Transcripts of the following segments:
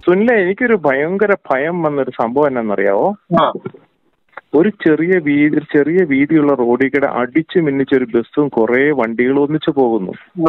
സുനിലെ എനിക്കൊരു ഭയങ്കര ഭയം വന്നൊരു സംഭവം എന്നാന്നറിയാവോ ആ ഒരു ചെറിയ വീതി ചെറിയ വീതിയുള്ള റോഡിൽ കൂടെ അടിച്ചു മിന്നിച്ച ഒരു ബസ്സും കുറെ വണ്ടികളും ഒന്നിച്ചു പോകുന്നു ആ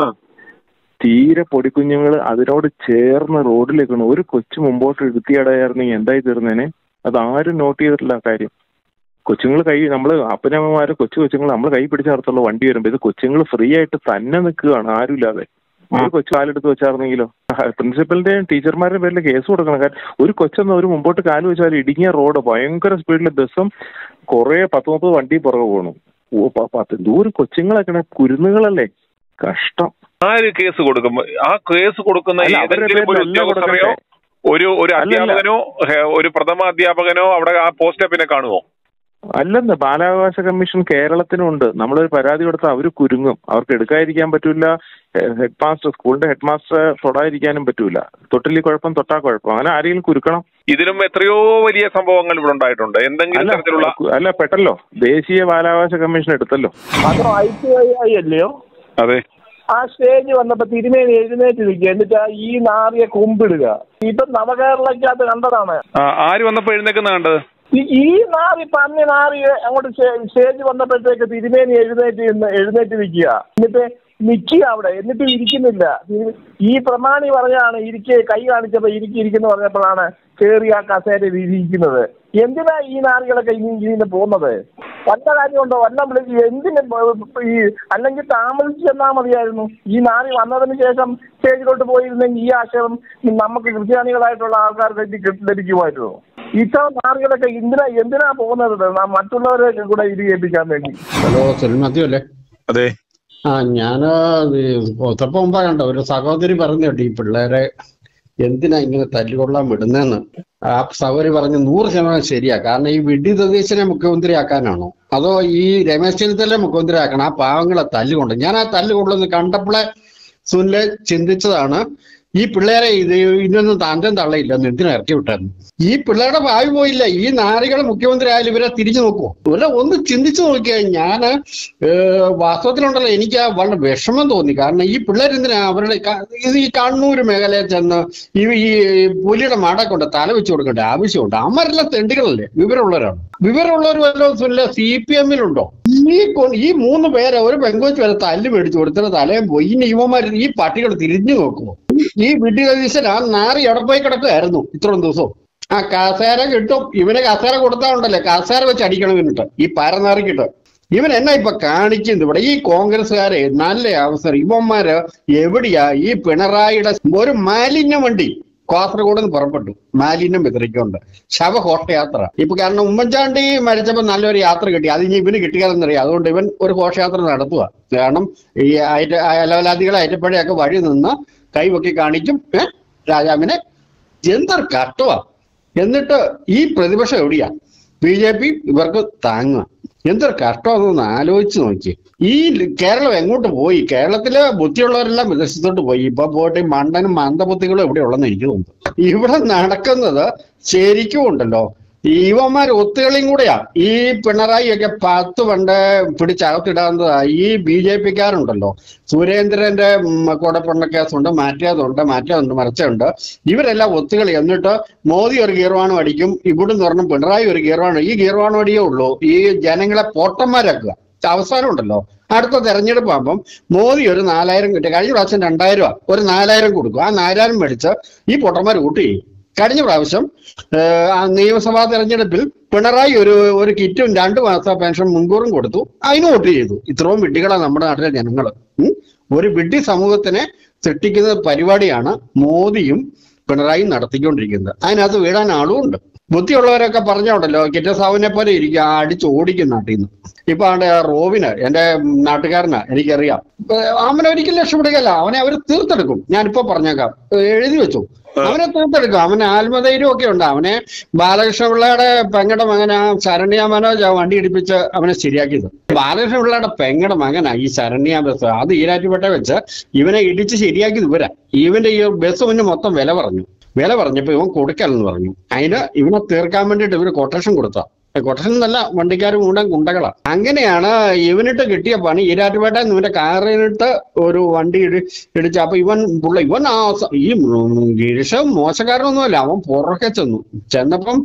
തീരെ പൊടിക്കുഞ്ഞുങ്ങൾ അതിനോട് ചേർന്ന് റോഡിലേക്കാണ് ഒരു കൊച്ചു മുമ്പോട്ട് എടുത്തിയടയായിരുന്നെങ്കിൽ എന്തായി തീർന്നേനെ അത് ആരും നോട്ട് ചെയ്തിട്ടില്ല ആ കാര്യം കൊച്ചുങ്ങൾ കൈ നമ്മൾ അപ്പനമ്മമാര് കൊച്ചു കൊച്ചുങ്ങൾ നമ്മൾ കൈ പിടിച്ച നടത്തുള്ള വണ്ടി വരുമ്പോൾ ഇത് കൊച്ചുങ്ങൾ ഫ്രീ ആയിട്ട് തന്നെ നിൽക്കുകയാണ് ആരുമില്ലാതെ ഒരു കൊച്ചു കാലെടുത്ത് വെച്ചായിരുന്നെങ്കിലോ പ്രിൻസിപ്പലിന്റെയും ടീച്ചർമാരുടെയും പേരിൽ കേസ് കൊടുക്കണം കാരണം ഒരു കൊച്ചൊന്ന് ഒരു മുമ്പോട്ട് കാല് വെച്ചാൽ ഇടുങ്ങിയ റോഡ് ഭയങ്കര സ്പീഡിൽ ബസ്സും കുറെ പത്ത് മുപ്പത് വണ്ടി പുറകെ പോകണം ഓ പ- പത്ത് ദൂരം കൊച്ചുങ്ങളൊക്കെ കുരുന്നുകളല്ലേ കഷ്ടം ആര് കേസ് കൊടുക്കും ആ കേസ് കൊടുക്കുന്ന അല്ല, അവരുടെ ഏതെങ്കിലും ഒരു പേരിലല്ല ഉദ്യോഗസ്ഥരെയോ കൊടുക്കണ്ടേ? ഒരു ഒരു അല്ലല്ല. അധ്യാപകനോ ഹെ, ഒരു പ്രഥമ അധ്യാപകനോ അവിടെ ആ പോസ്റ്റ് പിന്നെ കാണുമോ അല്ലെന്ന് ബാലാവകാശ കമ്മീഷൻ കേരളത്തിനുണ്ട് നമ്മളൊരു പരാതി കൊടുത്താൽ അവർ കുരുങ്ങും അവർക്ക് എടുക്കാതിരിക്കാൻ പറ്റൂല ഹെഡ് മാസ്റ്റർ സ്കൂളിന്റെ ഹെഡ് മാസ്റ്റർ തൊടാതിരിക്കാനും പറ്റൂല തൊട്ടില്ലി കുഴപ്പം തൊട്ടാ കുഴപ്പം അങ്ങനെ ആരെങ്കിലും കുരുക്കണം ഇതിലും എത്രയോ വലിയ സംഭവങ്ങൾ ഇവിടെ ഉണ്ടായിട്ടുണ്ട് എന്തെങ്കിലും അല്ല തരത്തിലുള്ള അല്ല പെട്ടല്ലോ ദേശീയ ബാലാവകാശ കമ്മീഷൻ എടുത്തല്ലോ അതോ ഐ ടി ഐ അല്ലയോ അതെ ആ സ്റ്റേജ് വന്നപ്പോ തിരുമേനി എഴുന്നേറ്റ് നിൽക്കുക എന്നിട്ട് ആ ഈ നാറിയെ കുമ്പിടുക ഇപ്പൊ നവകേരളക്കകത്ത് കണ്ടതാണ് ആ, ആര് വന്നപ്പോ എഴുന്നേക്കുന്ന കണ്ടത് ഈ- ഈ നാറി പന്നി നാറി അങ്ങോട്ട് സ്റ്റേ- സ്റ്റേജ് വന്നപ്പോഴത്തേക്ക് തിരുമേനി എഴുന്നേറ്റ് നിന്ന് എഴുന്നേറ്റ് നിൽക്കുക എന്നിട്ട് നിൽക്കുക അവിടെ എന്നിട്ട് ഇരിക്കുന്നില്ല തിരു- ഈ പ്രമാണി പറഞ്ഞാണ് ഇരിക്കെ കൈ കാണിച്ചപ്പോ ഇരിക്കി ഇരിക്കുന്നു പറഞ്ഞപ്പോഴാണ് കേറി ആ കസേരയിൽ ഇരിക്കുന്നത് എന്തിനാ ഈ നാറികളൊക്കെ ഇനി ഇതിന് പോകുന്നത് വല്ല കാര്യമുണ്ടോ വല്ല വിളിച്ച് എന്തിന് ബ- ഈ അല്ലെങ്കിൽ താമസിച്ച് ചെന്നാൽ മതിയായിരുന്നു ഈ നാറി വന്നതിന് ശേഷം സ്റ്റേജിലോട്ട് പോയിരുന്നെങ്കിൽ ഈ ആശയം നമുക്ക് ക്രിസ്ത്യാനികളായിട്ടുള്ള ആൾക്കാർക്ക് കിട്ടി- ലഭിക്കുമായിരുന്നു ഇത്ര നാറികളൊക്കെ എന്തിനാ എന്തിനാ പോകുന്നത് നാം മറ്റുള്ളവരെ കൂടെ ഇത് കേൾപ്പിക്കാൻ വേണ്ടി ഹലോ സുനിൽ അല്ലേ അതെ ആ ഞാന് ഒത്തപ്പം മുമ്പാ കണ്ട ഒരു സഹോദരി പറഞ്ഞു കേട്ടോ ഈ പിള്ളേരെ എന്തിനാ ഇങ്ങനെ തല്ലുകൊള്ളാൻ വിടുന്നതെന്ന് ആ സഹോദരി പറഞ്ഞു നൂറ് ശതമാനം ശരിയാ കാരണം ഈ വിഡി സതീശനെ മുഖ്യമന്ത്രി ആക്കാനാണോ അതോ ഈ രമേശ് ചെന്നിത്തല മുഖ്യമന്ത്രി ആക്കണം ആ പാവങ്ങളെ തല്ലുകൊണ്ട് ഞാൻ ആ തല്ലുകൊള്ളുന്നത് കണ്ടപ്പോളെ സുനിലെ ചിന്തിച്ചതാണ് ഈ പിള്ളേരെ ഇത് ഇതിനൊന്നും താntem തള്ളയില്ലെന്ന് എന്തിനാ ഇറക്കി വിട്ടായിരുന്നു ഈ പിള്ളേരുടെ ഭാവി പോയില്ല ഈ നാരികൾ മുഖ്യമന്ത്രി ആയാലും ഇവരെ തിരിഞ്ഞു നോക്കുമോ ഇവരെ ഒന്ന് ചിന്തിച്ചു നോക്കിയാൽ ഞാന് ഏഹ് വാസ്തവത്തിലുണ്ടല്ലോ എനിക്ക് ആ വളരെ വിഷമം തോന്നി കാരണം ഈ പിള്ളേരെന്തിനാ അവരുടെ ക- ഇത് ഈ കണ്ണൂർ മേഖലയിൽ ചെന്ന് ഈ ഈ പുലിയുടെ മട കൊണ്ട് തല വെച്ച് കൊടുക്കേണ്ട ആവശ്യമുണ്ട് അമ്മരെല്ലാം തെണ്ടികളല്ലേ വിവരമുള്ളവരാണ് വിവരമുള്ളവർ വല്ലതും സി പി എമ്മിലുണ്ടോ ഈ കൊ- ഈ മൂന്ന് പേരെ ഒരു പെങ്കൊച്ച് വരെ തല്ല് മേടിച്ചു കൊടുത്തിട്ട് തലയും പോയി ഇനി യുവമാർ ഈ പട്ടികൾ തിരിഞ്ഞു നോക്കുമോ ഈ വിഡി സതീശൻ ആ നാറി എവിടെ പോയി കിടക്കുകയായിരുന്നു ഇത്രയും ദിവസവും ആ കസേര കിട്ടും ഇവന് കസേര കൊടുത്താൽ ഉണ്ടല്ലേ കസേര വെച്ച് അടിക്കണം എന്നിട്ട് ഈ പരനാറിക്കിട്ട് ഇവൻ എന്നാ ഇപ്പൊ കാണിക്കുന്നത് ഇവിടെ ഈ കോൺഗ്രസ്സുകാരെ നല്ല അവസരം ഇവന്മാര് എവിടെയാ ഈ പിണറായിയുടെ ഒരു മാലിന്യ വണ്ടി കാസർഗോഡ് നിന്ന് പുറപ്പെട്ടു മാലിന്യം വിതറിക്കൊണ്ട് ശവഘോഷയാത്ര ഇപ്പൊ കാരണം ഉമ്മൻചാണ്ടി മരിച്ചപ്പോ നല്ലൊരു യാത്ര കിട്ടി അത് ഇനി ഇവന് കിട്ടിയാലെന്നറിയാം അതുകൊണ്ട് ഇവൻ ഒരു ഘോഷയാത്ര നടത്തുക കാരണം ഈ അയറ്റ അലവലാദികളെ അയറ്റപ്പഴയൊക്കെ വഴി നിന്ന് കൈവക്കി കാണിക്കും ഏഹ് രാജാവിനെ എന്തൊരു കഷ്ടമാ എന്നിട്ട് ഈ പ്രതിപക്ഷം എവിടെയാ ബി ജെ പി ഇവർക്ക് താങ്ങുക എന്തൊരു കഷ്ടമാണെന്ന് ആലോചിച്ച് നോക്കി ഈ കേരളം എങ്ങോട്ട് പോയി കേരളത്തിലെ ബുദ്ധിയുള്ളവരെല്ലാം വിദേശത്തോട്ട് പോയി ഇപ്പൊ പോയിട്ട് ഈ മണ്ടനും മന്ദബുദ്ധികളും ഇവിടെ ഉള്ളെന്ന് എനിക്ക് തോന്നുന്നു ഇവിടെ നടക്കുന്നത് ശരിക്കും ഉണ്ടല്ലോ ഇവന്മാർ ഒത്തുകളിയും കൂടെയാ ഈ പിണറായി ഒക്കെ പത്ത് പണ്ട് പിടിച്ചകത്തിടാവുന്നതാ ഈ ബി ജെ പിക്കാരുണ്ടല്ലോ സുരേന്ദ്രന്റെ കൂടപ്പണ്ണ കേസുണ്ട് മാറ്റിയതുണ്ട് മാറ്റിയതുണ്ട് മറിച്ചുണ്ട് ഇവരെല്ലാം ഒത്തുകളി എന്നിട്ട് മോദി ഒരു ഗീർവാണം അടിക്കും ഇവിടുന്ന് പറഞ്ഞ പിണറായി ഒരു ഗീർവാണം ഈ ഗീർവാണം അടിയേ ഉള്ളൂ ഈ ജനങ്ങളെ പൊട്ടന്മാരാക്കുക അവസാനം ഉണ്ടല്ലോ അടുത്ത തെരഞ്ഞെടുപ്പ് ആകുമ്പം മോദി ഒരു നാലായിരം കിട്ടി കഴിഞ്ഞ പ്രാവശ്യം രണ്ടായിരം രൂപ ഒരു നാലായിരം കൊടുക്കും ആ നാലായിരം മേടിച്ച് ഈ പൊട്ടന്മാർ കൂട്ടി ചെയ്യും കഴിഞ്ഞ പ്രാവശ്യം ഏഹ്, ആ നിയമസഭാ തെരഞ്ഞെടുപ്പിൽ പിണറായി ഒരു ഒരു കിറ്റും രണ്ട് മാസ പെൻഷൻ മുൻകൂറും കൊടുത്തു അതിന് വോട്ട് ചെയ്തു ഇത്രയും വിഡ്ഢികളാണ് നമ്മുടെ നാട്ടിലെ ജനങ്ങൾ ഒരു വിഡ്ഢി സമൂഹത്തിനെ സൃഷ്ടിക്കുന്ന പരിപാടിയാണ് മോദിയും പിണറായിയും നടത്തിക്കൊണ്ടിരിക്കുന്നത് അതിനകത്ത് വീഴാൻ ആളും ഉണ്ട് ബുദ്ധിയുള്ളവരൊക്കെ പറഞ്ഞോണ്ടല്ലോ കിറ്റസാവിനെ പോലെ ഇരിക്കുക അടിച്ച് ഓടിക്കും നാട്ടിൽ നിന്ന് ഇപ്പൊ ആണ്ട് റോബിന് എന്റെ നാട്ടുകാരനാ എനിക്കറിയാം ഏഹ് അവനെ ഒരിക്കലും രക്ഷപ്പെടുകയല്ല അവനെ അവർ തീർത്തെടുക്കും ഞാനിപ്പോ പറഞ്ഞേക്കാം ഏഹ് എഴുതി വെച്ചു അവനെ തീർത്തെടുക്കും അവന് ആത്മധൈര്യം ഒക്കെ ഉണ്ട് അവനെ ബാലകൃഷ്ണ പിള്ളയുടെ പെങ്ങടെ മകൻ ആ ശരണ്യ മനോജ് ആ വണ്ടി ഇടിപ്പിച്ച് അവനെ ശരിയാക്കിയത് ബാലകൃഷ്ണ പിള്ളയുടെ പെങ്ങടെ മകനാ ഈ ശരണ്യ ബസ് അത് ഈരാറ്റുപേട്ട വെച്ച് ഇവനെ ഇടിച്ച് ശരിയാക്കിയത് ഇവരാ ഇവന്റെ ഈ ബസ് മുന്നേ മൊത്തം വില പറഞ്ഞു വില പറഞ്ഞപ്പോ ഇവൻ കൊടുക്കലെന്ന് പറഞ്ഞു അതിന് ഇവനെ തീർക്കാൻ വേണ്ടിയിട്ട് ഇവര് കൊട്ടേഷൻ കൊടുത്ത കൊട്ടേഷൻ എന്നല്ല വണ്ടിക്കാർ മുഴുവൻ ഗുണ്ടകളാ അങ്ങനെയാണ് ഇവനിട്ട് കിട്ടിയ പണി ഈരാറ്റുപേട്ട ഇവന്റെ കാറിനിട്ട് ഒരു വണ്ടി ഇടി ഇടിച്ച അപ്പൊ ഇവൻ പുള്ള ഇവൻ ആ സ- ഈ ഗിരീഷ് മോശക്കാരനൊന്നുമല്ല അവൻ പുറകെ ചെന്നു ചെന്നപ്പം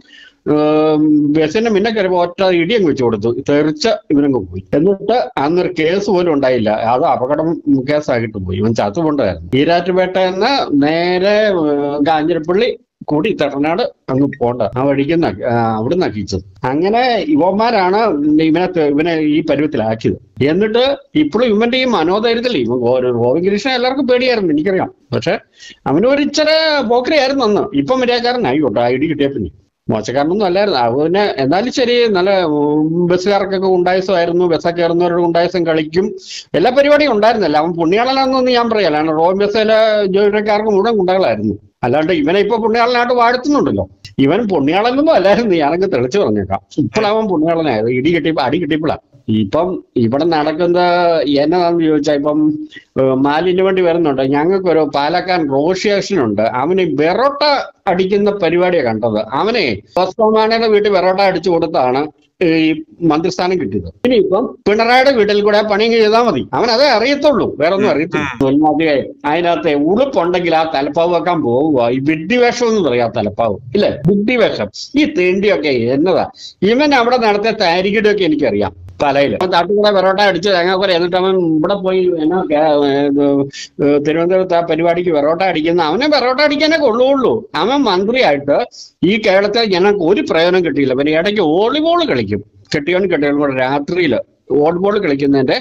ഏം, ബസ്സിന്റെ മുന്നേ കയറിയപ്പോ ഒറ്റ ഇടിയങ്ങ് വെച്ചു കൊടുത്തു തെറിച്ച് ഇവനങ്ങ് പോയി എന്നിട്ട് അന്നൊരു കേസ് പോലും ഉണ്ടായില്ല അത് അപകടം കേസായിട്ട് പോയി ഇവൻ ചത്തുകൊണ്ടായിരുന്നു ഈരാറ്റുപേട്ട എന്ന് നേരെ ഏർ, കാഞ്ഞിരപ്പള്ളി കൂടി തട്ടനാട് അങ്ങ് പോണ്ട ആ വഴിക്ക് നക്കി- ആ, അവിടെ നക്കിച്ചത് അങ്ങനെ ഇവന്മാരാണ് ഇവനെ ത- ഇവനെ ഈ പരുവത്തിലാക്കിയത് എന്നിട്ട് ഇപ്പോഴും ഇവന്റെ ഈ മനോധൈര്യത്തിൽ ഇവൻ ഗോ- ഗോവിന്ദ് കൃഷ്ണൻ എല്ലാവർക്കും പേടിയായിരുന്നു എനിക്കറിയാം പക്ഷെ അവന് ഒരു ഇച്ചിരി പോക്കറിയായിരുന്നു അന്ന് ഇപ്പം മര്യാദക്കാരനായി കേട്ടോ ആ ഇടി കിട്ടിയ പിന്നെ മോശക്കാരനൊന്നും അല്ലായിരുന്നു അവന് എന്നാലും ശരി നല്ല ഉം, ബസ്സുകാർക്കൊക്കെ ഉണ്ടായസമായിരുന്നു ബസ്സൊക്കെ കയറുന്നവരുടെ ഉണ്ടായസം കളിക്കും എല്ലാ പരിപാടിയും ഉണ്ടായിരുന്നല്ല അവൻ പുണ്യാളനാണെന്നൊന്നും ഞാൻ പറയല കാരണം റോം ബസ്സിലെ ജോലിക്കാർക്ക് മുഴുവൻ ഗുണ്ടകളായിരുന്നു അല്ലാണ്ട് ഇവനെ ഇപ്പൊ പുണ്യാളനായിട്ട് വാഴ്ത്തുന്നുണ്ടല്ലോ ഇവൻ പുണ്യാളനൊന്നും അല്ലായിരുന്നു ഞാനങ്ങ് തെളിച്ചു പറഞ്ഞേക്കാം ഇപ്പോഴവൻ പുണ്യാളനായത് ഇടി കിട്ടിയപ്പോ അടി കിട്ടിയപ്പോഴാ ഇപ്പം ഇവിടെ നടക്കുന്ന എന്നതാന്ന് ചോദിച്ചാൽ ഇപ്പം ഏഹ് മാലിന്യ വണ്ടി വരുന്നുണ്ട് ഞങ്ങൾക്കൊരു പാലക്കാട് റോഷി ഉണ്ട് അവന് ബെറോട്ട അടിക്കുന്ന പരിപാടിയാണ് കണ്ടത് അവനെ തോസ്കോമാനയുടെ വീട്ടിൽ ബെറോട്ട അടിച്ചു കൊടുത്താണ് ഈ മന്ത്രിസ്ഥാനം കിട്ടിയത് ഇനിയിപ്പം പിണറായിയുടെ വീട്ടിൽ കൂടെ പണി ചെയ്താൽ മതി അവൻ അതേ അറിയത്തുള്ളൂ വേറെ ഒന്നും അറിയത്തില്ല ഒന്നാമതെ അതിനകത്തെ ഉളുപ്പുണ്ടെങ്കിൽ ആ തലപ്പാവ് വെക്കാൻ പോവുക ഈ വിഡ്ഢിവേഷം എന്ന് പറയാം ആ തലപ്പാവ് ഇല്ലേ വിഡ്ഢിവേഷം ഈ തിണ്ടിയൊക്കെ എന്നതാ ഇവൻ അവിടെ നടത്തിയ താരികിടൊക്കെ എനിക്കറിയാം തലയിൽ താട്ടുകൂടെ പെറോട്ട അടിച്ച് തേങ്ങാക്കൊല എന്നിട്ട് അവൻ ഇവിടെ പോയി എന്നാ കേ- ഇത് ഏഹ് തിരുവനന്തപുരത്ത് ആ പരിപാടിക്ക് പെറോട്ട അടിക്കുന്ന അവനെ പെറോട്ട അടിക്കാനേ കൊള്ളുള്ളൂ അവൻ മന്ത്രിയായിട്ട് ഈ കേരളത്തിൽ ഞങ്ങൾക്ക് ഒരു പ്രയോജനം കിട്ടിയില്ല പിന്നെ ഇടയ്ക്ക് വോളിബോൾ കളിക്കും കെട്ടിയോൻ കെട്ടിയോൻ കൂടെ രാത്രിയിൽ വോളിബോൾ കളിക്കുന്നതിന്റെ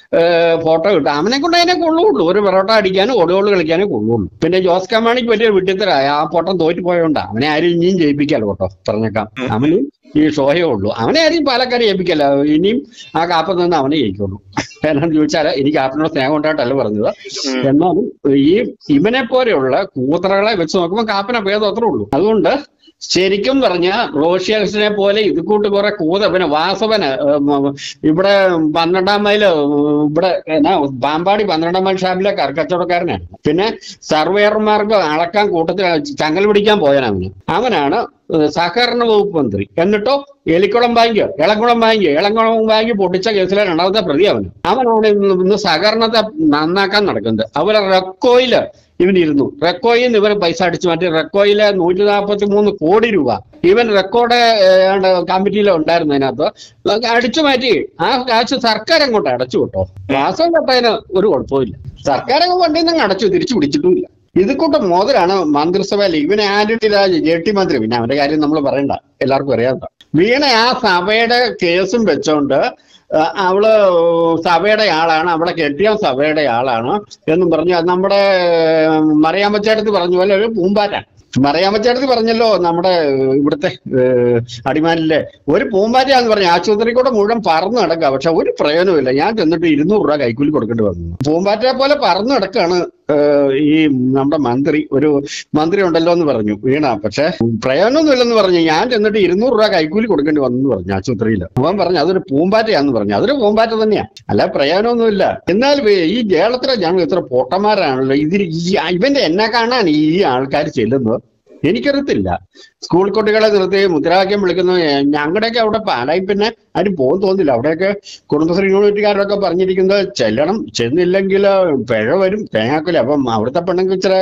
ഫോട്ടോ കിട്ടും അവനെ കൊണ്ട് അതിനെ കൊള്ളുള്ളൂ ഒരു പെറോട്ട അടിക്കാനും വോളിബോൾ കളിക്കാനേ കൊള്ളുള്ളൂ പിന്നെ ജോസ് കമാണിക്ക് വലിയ വിട്ടിത്തരായ ആ പൊട്ടം തോറ്റു പോയോണ്ടാ അവനെ ആരും ഇനിയും ജയിപ്പിക്കാലോ കേട്ടോ പറഞ്ഞേക്കാം അവന് ഈ ഷോയേ ഉള്ളൂ അവനെ ആരും പാലക്കാട് ജയിപ്പിക്കല്ല ഇനിയും ആ കാപ്പത്ത് നിന്ന് അവനെ ജയിക്കുള്ളൂ എന്നാന്ന് ചോദിച്ചാൽ എനിക്ക് കാപ്പിനോട് സ്നേഹം ഉണ്ടായിട്ടല്ല പറഞ്ഞത് എന്നാലും ഈ ഇവനെ പോലെയുള്ള കൂത്തറകളെ വെച്ച് നോക്കുമ്പോൾ കാപ്പിനെ ഭേദം അത്രേ ഉള്ളൂ അതുകൊണ്ട് ശരിക്കും പറഞ്ഞ റോഷ്യാസിനെ പോലെ ഇത് കൂട്ട് കുറെ കൂത പിന്നെ വാസവന് ഉം, ഉം, ഇവിടെ പന്ത്രണ്ടാം മൈല് ഉം, ഇവിടെ എന്നാ പാമ്പാടി പന്ത്രണ്ടാം മൈൽ ഷാപ്പിലെ കറക്കച്ചവടക്കാരനാണ് പിന്നെ സർവേയർമാർക്ക് അളക്കാൻ കൂട്ടത്തിൽ ചങ്ങൽ പിടിക്കാൻ പോയവനവന് അവനാണ് ഏഹ്, സഹകരണ വകുപ്പ് മന്ത്രി എന്നിട്ടോ Elikkulam bank Elamkulam bank Elamkulam bank പൊട്ടിച്ച കേസിലെ രണ്ടാമത്തെ പ്രതി അവന് അവനാണ് ഇന്ന് ഇന്ന് സഹകരണത്തെ നന്നാക്കാൻ നടക്കുന്നത് അതുപോലെ റെക്കോയില് ഇവനിരുന്നു റെക്കോയിൽ നിന്ന് ഇവർ പൈസ അടിച്ചു മാറ്റി റെക്കോയിലെ നൂറ്റി നാൽപ്പത്തി മൂന്ന് കോടി രൂപ ഇവൻ റെക്കോർഡ് കമ്മിറ്റിയിൽ ഉണ്ടായിരുന്നു അതിനകത്ത് അടിച്ചു മാറ്റി ആ കാശ് സർക്കാർ അങ്ങോട്ട് അടച്ചു കേട്ടോ വാസം കട്ടതിന് ഒരു കുഴപ്പമില്ല സർക്കാർ വണ്ടിയിൽ നിന്ന് അടച്ചു തിരിച്ചു പിടിച്ചിട്ടുമില്ല ഇത് കൂട്ടം മോതലാണ് മന്ത്രിസഭയിൽ ഇവനെ ആന്റണി രാജ് ജെ ടി മന്ത്രി പിന്നെ അവന്റെ കാര്യം നമ്മൾ പറയണ്ട എല്ലാവർക്കും അറിയാത്ത വീണ ആ സഭയുടെ കേസും വെച്ചോണ്ട് ആ, അവള് സഭയുടെ ആളാണ് അവളെ കെട്ടിയ സഭയുടെ ആളാണ് എന്നും പറഞ്ഞു അത് നമ്മുടെ മറിയാമ്മച്ചേട്ടത്തി പറഞ്ഞ പോലെ ഒരു പൂമ്പാറ്റ മറിയാമ്മച്ചേട്ടത്തി പറഞ്ഞല്ലോ നമ്മുടെ ഇവിടുത്തെ ഏഹ്, അടിമാലിലെ ഒരു പൂമ്പാറ്റയാന്ന് പറഞ്ഞു ആശുപത്രി കൂടെ മുഴുവൻ പറന്നു നടക്കുക പക്ഷെ ഒരു പ്രയോജനമില്ല ഞാൻ ചെന്നിട്ട് ഇരുന്നൂറ് രൂപ കൈക്കൂലി കൊടുക്കേണ്ടി വന്നു പൂമ്പാറ്റയെ പോലെ പറന്നു നടക്കാണ് ഏഹ്, ഈ നമ്മുടെ മന്ത്രി ഒരു മന്ത്രി ഉണ്ടല്ലോ എന്ന് പറഞ്ഞു വീണ പക്ഷെ പ്രയോജനമൊന്നുമില്ലെന്ന് പറഞ്ഞു ഞാൻ ചെന്നിട്ട് ഇരുന്നൂറ് രൂപ കൈക്കൂലി കൊടുക്കേണ്ടി വന്നു എന്ന് പറഞ്ഞു ആശുപത്രിയിൽ അവൻ പറഞ്ഞു അതൊരു പൂമ്പാറ്റയാന്ന് പറഞ്ഞു അതൊരു പൂമ്പാറ്റ തന്നെയാ അല്ല പ്രയോജനമൊന്നുമില്ല എന്നാൽ വേ- ഈ കേരളത്തിലെ ജനങ്ങൾ ഇത്ര പൊട്ടന്മാരാണല്ലോ ഇതിൽ ഈ ഇവന്റെ എന്നെ കാണാൻ ഈ ആൾക്കാർ ചെല്ലുന്നത് എനിക്കറിയത്തില്ല സ്കൂൾ കുട്ടികളെ നിർത്തി മുദ്രാവാക്യം വിളിക്കുന്നത് ഞങ്ങളുടെയൊക്കെ അവിടെ പാലായി പിന്നെ ആരും പോകും തോന്നില്ല അവിടെയൊക്കെ കുടുംബശ്രീ യൂണിറ്റുകാരൊക്കെ പറഞ്ഞിരിക്കുന്നത് ചെല്ലണം ചെന്നില്ലെങ്കിൽ പിഴ വരും തേങ്ങാക്കില്ല അപ്പം അവിടുത്തെ പെണ്ണുങ്ങൾ ഇച്ചിരി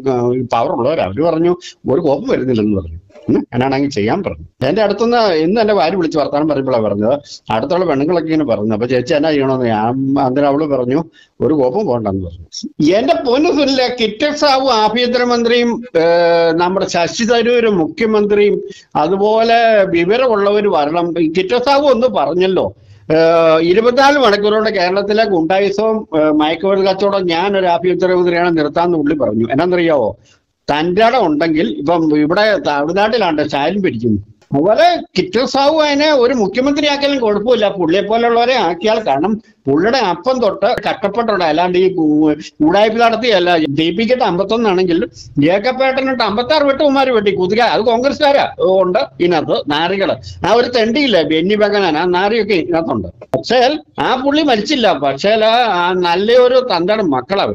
പവർ ഉള്ളവർ അവര് പറഞ്ഞു ഒരു കോപ്പം വരുന്നില്ലെന്ന് പറഞ്ഞു ഉം, എന്നാണെങ്കിൽ ചെയ്യാൻ പറഞ്ഞു എന്റെ അടുത്തുനിന്ന് ഇന്ന് എന്റെ ഭാര്യ വിളിച്ച് വർത്താനം പറയുമ്പോഴാണ് പറഞ്ഞത് അടുത്തുള്ള പെണ്ണുങ്ങളൊക്കെ ഇങ്ങനെ പറഞ്ഞു അപ്പൊ ചേച്ചി എന്നാ ചെയ്യണമെന്ന് ഞാൻ അന്നേരം അവള് പറഞ്ഞു ഒരു കോപ്പം പോകണ്ടെന്ന് പറഞ്ഞു എന്റെ പൊന്നു സുനിലെ കിറ്റക് സാബു ആഭ്യന്തരമന്ത്രിയും ഏഹ്, നമ്മുടെ ശശി തരൂര് മുഖ്യമന്ത്രിയും അതുപോലെ വിവരമുള്ളവർ വരണം ഈ കിറ്റക് സാബു ഒന്ന് പറഞ്ഞല്ലോ ഏഹ്, ഇരുപത്തിനാല് മണിക്കൂറുകൊണ്ട് കേരളത്തിലെ ഗുണ്ടായുസവും ഏഹ്, മയക്കുമരുന്ന് കച്ചവടം ഞാൻ ഒരു ആഭ്യന്തരമന്ത്രിയാണ് നിർത്താന്ന് പുള്ളി പറഞ്ഞു എന്നാന്നറിയാവോ തൻ്റെ ഇടം ഉണ്ടെങ്കിൽ ഇപ്പം ഇവിടെ തമിഴ്നാട്ടിലാണ്ട് സ്റ്റാലിൻ ഭരിക്കുന്നു അതുപോലെ കിറ്റൽ സാഹു അതിനെ ഒരു മുഖ്യമന്ത്രിയാക്കിയാലും കുഴപ്പമില്ല പുള്ളിയെ പോലുള്ളവരെ ആക്കിയാൽ കാരണം പുള്ളിയുടെ അപ്പം തൊട്ട് കഷ്ടപ്പെട്ടുണ്ട് അല്ലാണ്ട് ഈ കൂടായ്പ നടത്തിയല്ല ഡി പിക്കിട്ട് അമ്പത്തൊന്നാണെങ്കിൽ ജേക്കപ്പേട്ടനിട്ട് അമ്പത്തി ആറ് വെട്ടുമാര് വെട്ടി കുതിക അത് കോൺഗ്രസ്സുകാരാ ഉണ്ട് ഇതിനകത്ത് നാറികള് ആ ഒരു തെണ്ടിയില്ല ബെന്നി ബഗനാൻ ആ നാറിയൊക്കെ ഇതിനകത്തുണ്ട് പക്ഷേ ആ പുള്ളി മരിച്ചില്ല പക്ഷേ ആ നല്ലൊരു തന്തയുടെ മക്കളവര്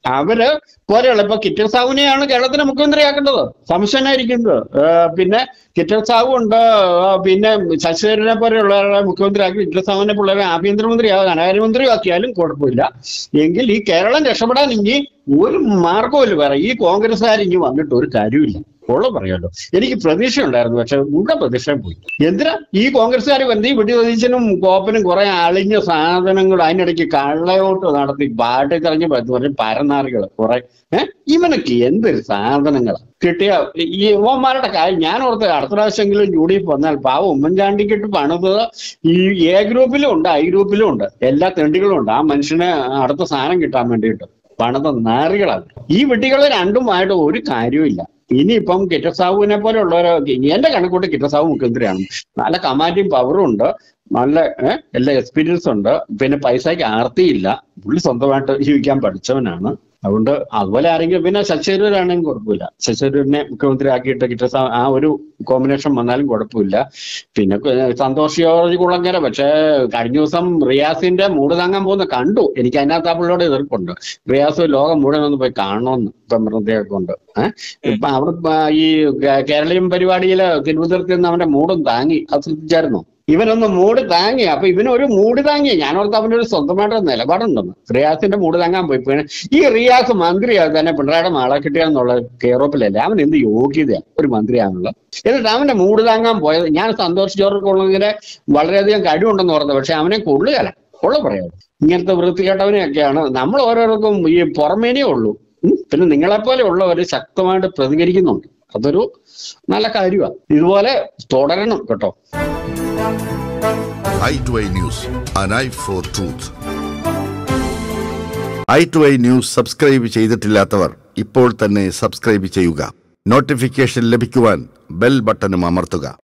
അവര് പോലെയുള്ള ഇപ്പൊ കിറ്റർ സാഹുവിനെയാണ് കേരളത്തിന് മുഖ്യമന്ത്രിയാക്കേണ്ടത് സംശയനായിരിക്കുന്നത് പിന്നെ കിറ്റർ സാഹു ഉണ്ട് ആ, പിന്നെ ശശിധരനെ പോലെയുള്ളവരെ മുഖ്യമന്ത്രിയാക്കി കിറ്റർ സാഹുവിനെ പിള്ളേരെ ആഭ്യന്തരമന്ത്രിയാകും ധനകാര്യമന്ത്രിയും ആക്കിയാലും കുഴപ്പമില്ല എങ്കിൽ ഈ കേരളം രക്ഷപ്പെടാൻ ഇനി ഒരു മാർഗവുമില്ല വേറെ ഈ കോൺഗ്രസ്സുകാർ ഇനി വന്നിട്ട് ഒരു കാര്യമില്ല ഉള്ള പറയാലോ എനിക്ക് പ്രതീക്ഷ ഉണ്ടായിരുന്നു പക്ഷെ മുഴുവൻ പ്രതീക്ഷ പോയി എന്തിനാ ഈ കോൺഗ്രസ്സുകാർ വെറുതെ വെടി പ്രതീക്ഷനും കോപ്പനും കുറെ അളിഞ്ഞ സാധനങ്ങൾ അതിനിടയ്ക്ക് കള്ളയോട്ട് നടത്തി പാട്ടി തെരഞ്ഞു പറഞ്ഞ പരനാറികൾ കുറെ ഏഹ് ഇവനൊക്കെ എന്തൊരു സാധനങ്ങളാ കിട്ടിയ ഈ യുവന്മാരുടെ കാര്യം ഞാൻ ഓർത്ത് അടുത്ത പ്രാവശ്യമെങ്കിലും യു ഡി എഫ് വന്നാൽ പാവം ഉമ്മൻചാണ്ടിക്കിട്ട് പണിത് ഈ എ ഗ്രൂപ്പിലും ഉണ്ട് ഐ ഗ്രൂപ്പിലും ഉണ്ട് എല്ലാ തെണ്ടികളും ഉണ്ട് ആ മനുഷ്യന് അടുത്ത സാധനം കിട്ടാൻ വേണ്ടിയിട്ട് പണിത നാറികളാണ് ഈ വെട്ടികൾ രണ്ടുമായിട്ട് ഒരു കാര്യവുമില്ല ഇനിയിപ്പം കിറ്റസാവുവിനെ പോലെയുള്ളവരോ എന്റെ കണക്കൂട്ട് കിറ്റസാവു മുഖ്യമന്ത്രിയാണ് നല്ല കമാൻഡും പവറും ഉണ്ട് നല്ല ഏഹ്, എല്ലാ എക്സ്പീരിയൻസ് ഉണ്ട് പിന്നെ പൈസയ്ക്ക് ആർത്തിയില്ല പുള്ളി സ്വന്തമായിട്ട് ജീവിക്കാൻ പഠിച്ചവനാണ് അതുകൊണ്ട് അതുപോലെ ആരെങ്കിലും പിന്നെ ശശിതരൂരാണെങ്കിൽ കുഴപ്പമില്ല ശശിതരൂരിനെ മുഖ്യമന്ത്രി ആക്കിയിട്ട് കിറ്റസാ ആ ഒരു കോമ്പിനേഷൻ വന്നാലും കുഴപ്പമില്ല പിന്നെ ക- സന്തോഷ് ജോർജ് കുളങ്ങര പക്ഷേ കഴിഞ്ഞ ദിവസം റിയാസിന്റെ മൂട് താങ്ങാൻ പോകുന്ന കണ്ടു എനിക്ക് അതിനകത്ത് ആ പുള്ളിയോട് എതിർപ്പുണ്ട് റിയാസ് ലോകം മുഴുവൻ ഒന്ന് പോയി കാണണമെന്ന് ഇപ്പം മൃതയൊക്കെ കൊണ്ട് ഏഹ് ഇപ്പൊ അവിടെ ഇപ്പൊ ഈ കേ- കേരളീയം പരിപാടിയില് തിരുവനന്തപുരത്ത് നിന്ന് അവന്റെ മൂടും താങ്ങി അത് ശ്രദ്ധിച്ചായിരുന്നു ഇവനൊന്ന് മൂട് താങ്ങി അപ്പൊ ഇവന് ഒരു മൂട് താങ്ങി ഞാൻ ഓർത്ത് അവന്റെ ഒരു സ്വന്തമായിട്ട് നിലപാടുണ്ടെന്ന് റിയാസിന്റെ മൂട് താങ്ങാൻ പോയി പിന്നെ ഈ റിയാസ് മന്ത്രിയാകും തന്നെ പിണറായിയുടെ മാളെ കിട്ടിയാന്നുള്ള കേറോപ്പിലല്ലേ അവൻ എന്ത് യോഗ്യതയാ ഒരു മന്ത്രിയാണല്ലോ എന്നിട്ട് അവന്റെ മൂട് താങ്ങാൻ പോയത് ഞാൻ സന്തോഷ് ജോർജ് കൊള്ളുന്നതിനെ വളരെയധികം കഴിവുണ്ടെന്ന് ഓർത്തത് പക്ഷെ അവനെ കൊള്ളുകയല്ല കൊള്ള പറയാം ഇങ്ങനത്തെ വൃത്തികെട്ടവനെയൊക്കെയാണ് നമ്മൾ ഓരോരുത്തർക്കും ഈ പുറമേനേ ഉള്ളൂ ഉം. പിന്നെ നിങ്ങളെപ്പോലെ ഉള്ളവർ ശക്തമായിട്ട് പ്രതികരിക്കുന്നുണ്ട് അതൊരു നല്ല കാര്യമാണ് ഇതുപോലെ തുടരണം കേട്ടോ Eye to Eye News an eye for truth Eye to Eye News subscribe ചെയ്തിട്ടില്ലാത്തവർ ഇപ്പോൾ തന്നെ സബ്സ്ക്രൈബ് ചെയ്യുക നോട്ടിഫിക്കേഷൻ ലഭിക്കുവാൻ ബെൽ ബട്ടണും അമർത്തുക